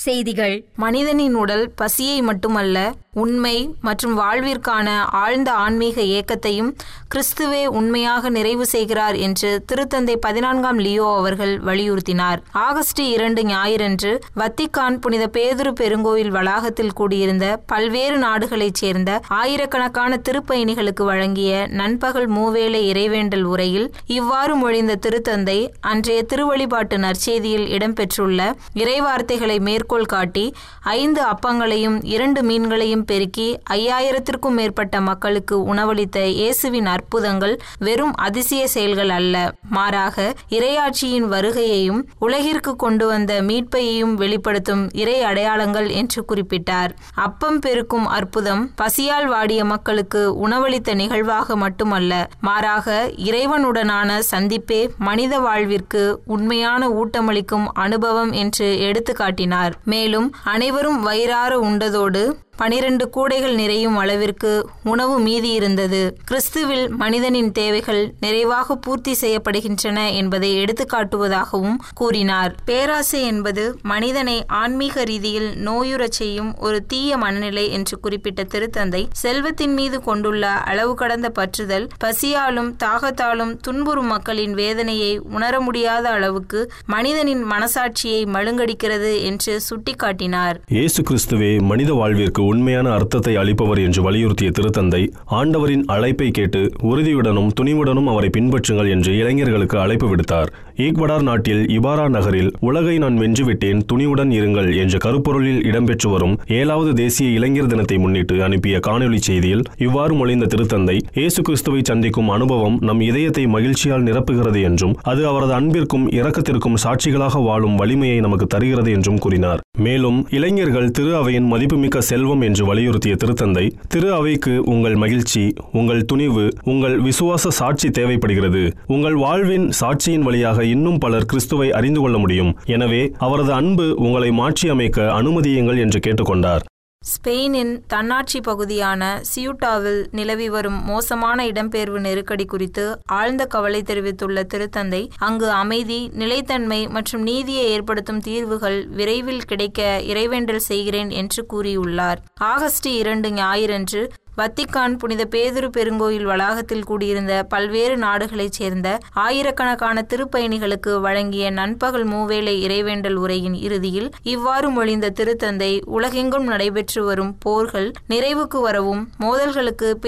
செய்திகள் மனிதனின் உடல் பசியை மட்டுமல்ல உண்மை மற்றும் வாழ்விற்கான ஆழ்ந்த ஆன்மீக ஏக்கத்தையும் கிறிஸ்துவே உண்மையாக நிறைவு செய்கிறார் என்று திருத்தந்தை பதினான்காம் லியோ அவர்கள் வலியுறுத்தினார் ஆகஸ்ட் இரண்டு ஞாயிறன்று வத்திக்கான் புனித பேதுரு பெருங்கோயில் வளாகத்தில் கூடியிருந்த பல்வேறு நாடுகளைச் சேர்ந்த ஆயிரக்கணக்கான திருப்பயணிகளுக்கு வழங்கிய நண்பகல் மூவேளை இறைவேண்டல் உரையில் இவ்வாறு மொழிந்த திருத்தந்தை அன்றைய திருவழிபாட்டு நற்செய்தியில் இடம்பெற்றுள்ள இறைவார்த்தைகளை மேற்கோள் காட்டி ஐந்து அப்பங்களையும் இரண்டு மீன்களையும் பெருக்கி ஐயாயிரத்திற்கும் மேற்பட்ட மக்களுக்கு உணவளித்த இயேசுவின் அற்புதங்கள் வெறும் அதிசய செயல்கள் அல்ல மாறாக இறையாட்சியின் வருகையையும் உலகிற்கு கொண்டு வந்த மீட்பையையும் வெளிப்படுத்தும் இறை அடையாளங்கள் என்று குறிப்பிட்டார் அப்பம் பெருக்கும் அற்புதம் பசியால் வாடிய மக்களுக்கு உணவளித்த நிகழ்வாக மட்டுமல்ல மாறாக இறைவனுடனான சந்திப்பே மனித வாழ்விற்கு உண்மையான ஊட்டமளிக்கும் அனுபவம் என்று எடுத்துக்காட்டினார் மேலும் அனைவரும் வயிறார உண்டதோடு பனிரெண்டு கூடைகள் நிறையும் அளவிற்கு உணவு மீதி இருந்தது கிறிஸ்துவில் மனிதனின் தேவைகள் நிறைவாக பூர்த்தி செய்யப்படுகின்றன என்பதை எடுத்துக்காட்டுவதாகவும் கூறினார் பேராசை என்பது மனிதனை ஆன்மீக ரீதியில் நோயுறச் செய்யும் ஒரு தீய மனநிலை என்று குறிப்பிட்ட திருத்தந்தை செல்வத்தின் மீது கொண்டுள்ள அளவு கடந்த பற்றுதல் பசியாலும் தாகத்தாலும் துன்புறும் மக்களின் வேதனையை உணர முடியாத அளவுக்கு மனிதனின் மனசாட்சியை மழுங்கடிக்கிறது என்று சுட்டிக்காட்டினார் இயேசு கிறிஸ்துவே மனித வாழ்விற்கு உண்மையான அர்த்தத்தை அளிப்பவர் என்று வலியுறுத்திய திருத்தந்தை ஆண்டவரின் அழைப்பை கேட்டு உறுதியுடனும் துணிவுடனும் அவரை பின்பற்றுங்கள் என்று இளைஞர்களுக்கு அழைப்பு விடுத்தார் ஈக்வடார் நாட்டில் இபாரா நகரில் உலகை நான் வென்றுவிட்டேன் துணிவுடன் இருங்கள் என்ற கருப்பொருளில் இடம்பெற்று வரும் ஏழாவது தேசிய இளைஞர் தினத்தை முன்னிட்டு அனுப்பிய காணொலி செய்தியில் இவ்வாறு மொழிந்த திருத்தந்தை இயேசு கிறிஸ்துவை சந்திக்கும் அனுபவம் நம் இதயத்தை மகிழ்ச்சியால் நிரப்புகிறது என்றும் அது அவரது அன்பிற்கும் இரக்கத்திற்கும் சாட்சிகளாக வாழும் வலிமையை நமக்கு தருகிறது என்றும் கூறினார் மேலும் இளைஞர்கள் திரு அவையின் மதிப்புமிக்க செல்வம் என்று வலியுறுத்திய திருத்தந்தை திரு அவைக்கு உங்கள் மகிழ்ச்சி உங்கள் துணிவு உங்கள் விசுவாச சாட்சி தேவைப்படுகிறது உங்கள் வாழ்வின் சாட்சியின் வழியாக இன்னும் பலர் கிறிஸ்துவை அறிந்து கொள்ள முடியும் எனவே அவரது அன்பு உங்களை மாற்றி அமைக்க அனுமதியுங்கள் என்று கேட்டுக்கொண்டார் ஸ்பெயினின் தன்னாட்சி பகுதியான சியூட்டாவில் நிலவி வரும் மோசமான இடம்பெயர்வு நெருக்கடி குறித்து ஆழ்ந்த கவலை தெரிவித்துள்ள திருத்தந்தை அங்கு அமைதி நிலைத்தன்மை மற்றும் நீதியை ஏற்படுத்தும் தீர்வுகள் விரைவில் கிடைக்க இறைவேண்டல் செய்கிறேன் என்று கூறியுள்ளார் ஆகஸ்ட் இரண்டு ஞாயிறன்று வத்திக்கான் புனித பேதுரு பெருங்கோயில் வளாகத்தில் கூடியிருந்த பல்வேறு நாடுகளைச் சேர்ந்த ஆயிரக்கணக்கான திருப்பயணிகளுக்கு வழங்கிய நண்பகல் மூவேளை இறைவேண்டல் உரையின் இறுதியில் இவ்வாறு மொழிந்த திருத்தந்தை உலகெங்கும் நடைபெற்று வரும் போர்கள் நிறைவுக்கு வரவும் மோதல்களுக்கு